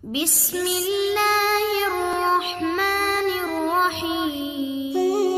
بسم الله الرحمن الرحيم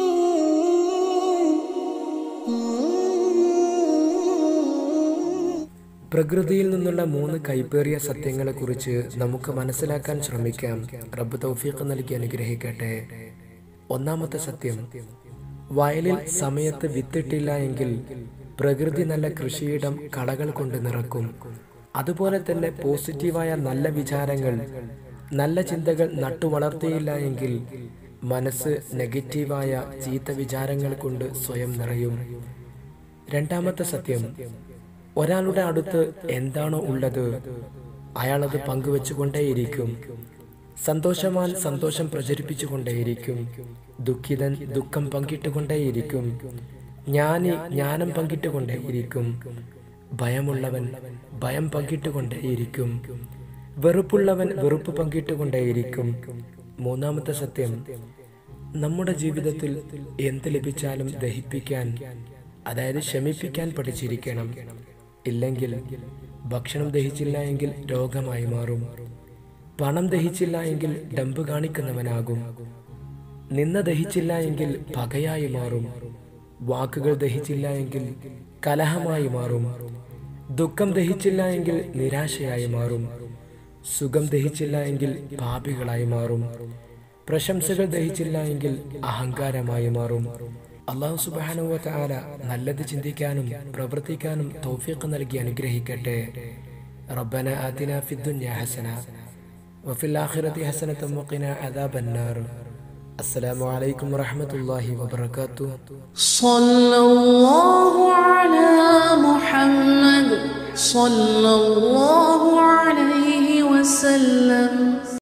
പ്രകൃതിയിൽ നിന്നുള്ള മൂന്ന് കൈപ്പേറിയ സത്യങ്ങളെക്കുറിച്ച് നമുക്ക് മനസ്സിലാക്കാൻ ശ്രമിക്കാം റബ്ബ് തൗഫീഖ് നൽകി അനുഗ്രഹിക്കട്ടെ ഒന്നാമത്തെ സത്യം വയലിൽ സമയത്ത് വിത്തിട്ടില്ല എങ്കിൽ പ്രകൃതി നല്ല കൃഷിയിടം കളകൾ കൊണ്ട് നിറക്കും അതുപോലെ തന്നെ പോസിറ്റീവായ നല്ല വിചാരങ്ങൾ നല്ല ചിന്തകൾ നട്ടുവളർത്തിയില്ല എങ്കിൽ മനസ്സ് നെഗറ്റീവായ ചീത്ത വിചാരങ്ങൾ കൊണ്ട് സ്വയം നിറയും രണ്ടാമത്തെ സത്യം ഒരാളുടെ അടുത്ത് എന്താണോ ഉള്ളത് അയാളത് പങ്കുവെച്ചുകൊണ്ടേയിരിക്കും സന്തോഷവാൻ സന്തോഷം പ്രചരിപ്പിച്ചുകൊണ്ടേയിരിക്കും ദുഃഖിതൻ ദുഃഖം പങ്കിട്ടുകൊണ്ടേയിരിക്കും ജ്ഞാനി ജ്ഞാനം പങ്കിട്ടുകൊണ്ടേയിരിക്കും ഭയമുള്ളവൻ ഭയം പങ്കിട്ടുകൊണ്ടേയിരിക്കും വെറുപ്പുള്ളവൻ വെറുപ്പ് പങ്കിട്ടുകൊണ്ടേയിരിക്കും മൂന്നാമത്തെ സത്യം നമ്മുടെ ജീവിതത്തിൽ എന്ത് ലഭിച്ചാലും ദഹിപ്പിക്കാൻ അതായത് ശമിപ്പിക്കാൻ പഠിച്ചിരിക്കണം ഇല്ലെങ്കിൽ ഭക്ഷണം ദഹിച്ചില്ല എങ്കിൽ രോഗമായി മാറും പണം ദഹിച്ചില്ല എങ്കിൽ ഡമ്പ് കാണിക്കുന്നവനാകും നിന്ന ദഹിച്ചില്ല എങ്കിൽ പകയായി മാറും വാക്കുകൾ ദഹിച്ചില്ല എങ്കിൽ കലഹമായി മാറും ദുഃഖം ദഹിച്ചില്ല എങ്കിൽ നിരാശയായി മാറും സുഖം ദഹിച്ചില്ല എങ്കിൽ പാപികളായി മാറും പ്രശംസകൾ ദഹിച്ചില്ല എങ്കിൽ അഹങ്കാരമായി മാറും അള്ളാഹു സുബാനുവ താല നല്ലത് ചിന്തിക്കാനും പ്രവർത്തിക്കാനും തൗഫീഖ് നൽകി അനുഗ്രഹിക്കട്ടെ റബ്ബന ആതിന ഫിദ്ദുന്യ ഹസന وفي الآخرة حسنة وقنا عذاب النار السلام عليكم ورحمة الله وبركاته صلى الله على محمد صلى الله عليه وسلم